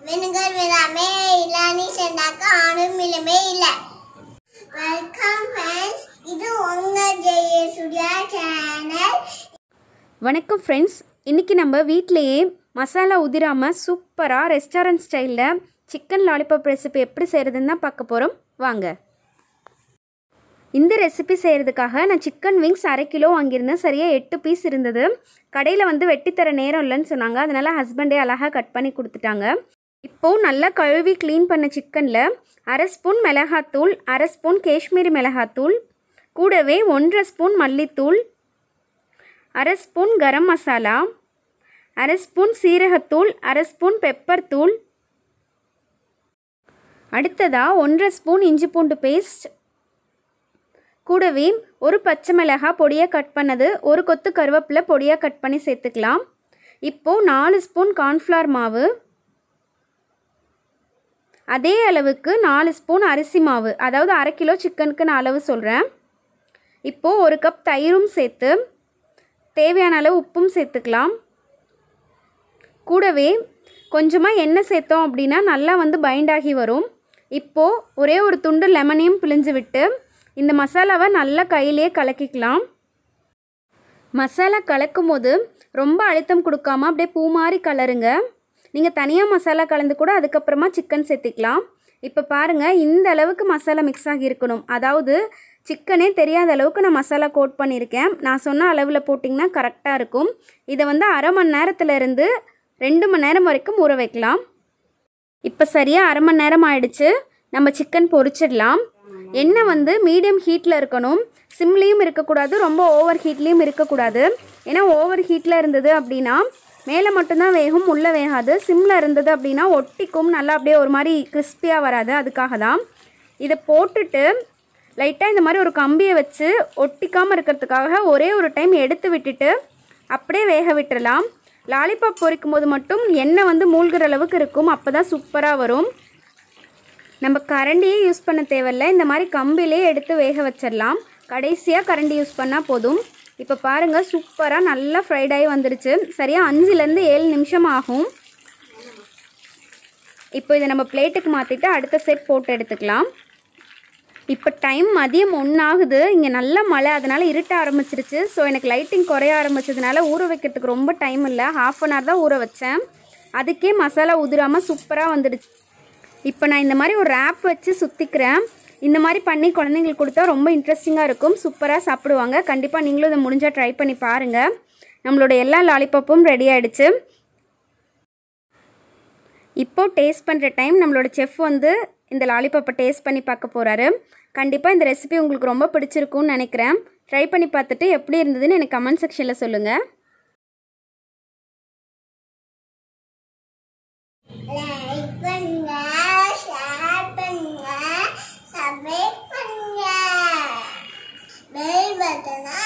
வினுகர் விழாமே இல்லானி சென்றாக்க ஆணும் இளமே இல்லை welcome friends இது உங்க ஜெய சூர்யா சேனல் வணக்கம் ஃப்ரெண்ட்ஸ் இன்றைக்கி நம்ம வீட்டிலையே மசாலா உதிராமல் சூப்பராக ரெஸ்டாரண்ட் ஸ்டைலில் சிக்கன் லாலிபாப் ரெசிபி எப்படி செய்கிறதுன்னு தான் பார்க்க போகிறோம் வாங்க இந்த ரெசிபி செய்கிறதுக்காக நான் சிக்கன் விங்ஸ் அரை கிலோ வாங்கியிருந்தேன் சரியாக எட்டு பீஸ் இருந்தது கடையில் வந்து வெட்டித்தர நேரம் இல்லைன்னு சொன்னாங்க அதனால் ஹஸ்பண்டே அழகாக கட் பண்ணி கொடுத்துட்டாங்க இப்போது நல்லா கழுவி க்ளீன் பண்ண சிக்கனில் அரை ஸ்பூன் மிளகாத்தூள் அரை ஸ்பூன் காஷ்மீரி மிளகாத்தூள் கூடவே ஒன்றரை ஸ்பூன் மல்லித்தூள் அரை ஸ்பூன் கரம் மசாலா அரை ஸ்பூன் சீரகத்தூள் அரை ஸ்பூன் பெப்பர் தூள் அடுத்ததாக ஒன்றரை ஸ்பூன் இஞ்சி பூண்டு பேஸ்ட் கூடவே ஒரு பச்சை மிளகாய் பொடியாக கட் பண்ணது ஒரு கொத்து கருவேப்பிலை பொடியாக கட் பண்ணி சேர்த்துக்கலாம் இப்போது நாலு ஸ்பூன் கார்ன்ஃப்ளவர் மாவு அதே அளவுக்கு நாலு ஸ்பூன் அரிசி மாவு அதாவது அரை கிலோ சிக்கனுக்கு நான் அளவு சொல்கிறேன் இப்போது ஒரு கப் தயிரும் சேர்த்து தேவையான அளவு உப்பும் சேர்த்துக்கலாம் கூடவே கொஞ்சமாக எண்ணெய் சேர்த்தோம் அப்படின்னா நல்லா வந்து பைண்ட் ஆகி வரும் இப்போது ஒரே ஒரு துண்டு லெமனையும் பிழிஞ்சு விட்டு இந்த மசாலாவை நல்லா கையிலேயே கலக்கிக்கலாம் மசாலா கலக்கும் போது ரொம்ப அழுத்தம் கொடுக்காம அப்படியே பூ மாதிரி கலருங்க நீங்கள் தனியாக மசாலா கலந்து கூட அதுக்கப்புறமா சிக்கன் சேர்த்திக்கலாம் இப்போ பாருங்கள் இந்த அளவுக்கு மசாலா மிக்ஸ் ஆகி இருக்கணும் அதாவது சிக்கனே தெரியாத அளவுக்கு நான் மசாலா கோட் பண்ணியிருக்கேன் நான் சொன்ன அளவில் போட்டிங்கன்னா கரெக்டாக இருக்கும் இதை வந்து அரை மணி நேரத்துலேருந்து ரெண்டு மணி நேரம் வரைக்கும் ஊற வைக்கலாம் இப்போ சரியாக அரை மணி நேரம் ஆயிடுச்சு நம்ம சிக்கன் பொரிச்சிடலாம் எண்ணெய் வந்து மீடியம் ஹீட்டில் இருக்கணும் சிம்லேயும் இருக்கக்கூடாது ரொம்ப ஓவர் ஹீட்லேயும் இருக்கக்கூடாது ஏன்னா ஓவர் ஹீட்டில் இருந்தது அப்படின்னா மேலே மட்டும்தான் வேகும் உள்ளே வேகாது சிம்மில் இருந்தது அப்படின்னா ஒட்டிக்கும் நல்லா அப்படியே ஒரு மாதிரி கிறிஸ்பியாக வராது அதுக்காக தான் இதை போட்டுட்டு லைட்டாக இந்த மாதிரி ஒரு கம்பியை வச்சு ஒட்டிக்காமல் இருக்கிறதுக்காக ஒரே ஒரு டைம் எடுத்து விட்டுட்டு அப்படியே வேக விட்டுறலாம் லாலிபாப் பொரிக்கும் போது மட்டும் எண்ணெய் வந்து மூழ்கிற அளவுக்கு இருக்கும் அப்போ தான் சூப்பராக வரும் நம்ம கரண்டியே யூஸ் பண்ண தேவையில்ல இந்த மாதிரி கம்பிலே எடுத்து வேக வச்சிடலாம் கடைசியாக கரண்டி யூஸ் பண்ணால் போதும் இப்போ பாருங்கள் சூப்பராக நல்லா ஃப்ரைட் ஆகி வந்துருச்சு சரியாக அஞ்சுலேருந்து ஏழு நிமிஷம் ஆகும் இப்போ இதை நம்ம பிளேட்டுக்கு மாற்றிட்டு அடுத்த செட் போட்டு எடுத்துக்கலாம் இப்போ டைம் மதியம் ஒன்றாகுது இங்கே நல்ல மழை அதனால் இருட்ட ஆரம்பிச்சிருச்சு ஸோ எனக்கு லைட்டிங் குறைய ஆரம்பிச்சதுனால ஊற வைக்கிறதுக்கு ரொம்ப டைம் இல்லை ஹாஃப் அன் ஹவர் தான் ஊற வச்சேன் அதுக்கே மசாலா உதிராமல் சூப்பராக வந்துடுச்சு இப்போ நான் இந்த மாதிரி ஒரு ரேப் வச்சு சுற்றிக்கிறேன் இந்த மாதிரி பண்ணி குழந்தைங்களுக்கு கொடுத்தா ரொம்ப இன்ட்ரெஸ்டிங்காக இருக்கும் சூப்பராக சாப்பிடுவாங்க கண்டிப்பாக நீங்களும் இதை முடிஞ்சால் ட்ரை பண்ணி பாருங்கள் நம்மளோட எல்லா லாலிபாப்பும் ரெடி ஆகிடுச்சு இப்போது டேஸ்ட் பண்ணுற டைம் நம்மளோட செஃப் வந்து இந்த லாலிபாப்பை டேஸ்ட் பண்ணி பார்க்க போகிறாரு கண்டிப்பாக இந்த ரெசிபி உங்களுக்கு ரொம்ப பிடிச்சிருக்கும்னு நினைக்கிறேன் ட்ரை பண்ணி பார்த்துட்டு எப்படி இருந்ததுன்னு எனக்கு கமெண்ட் செக்ஷனில் சொல்லுங்கள் லைக் பண்ணுங்க ஷேர் பண்ணுங்க சப்ஸ்கிரைப் பண்ணுங்க பெல் பட்டனை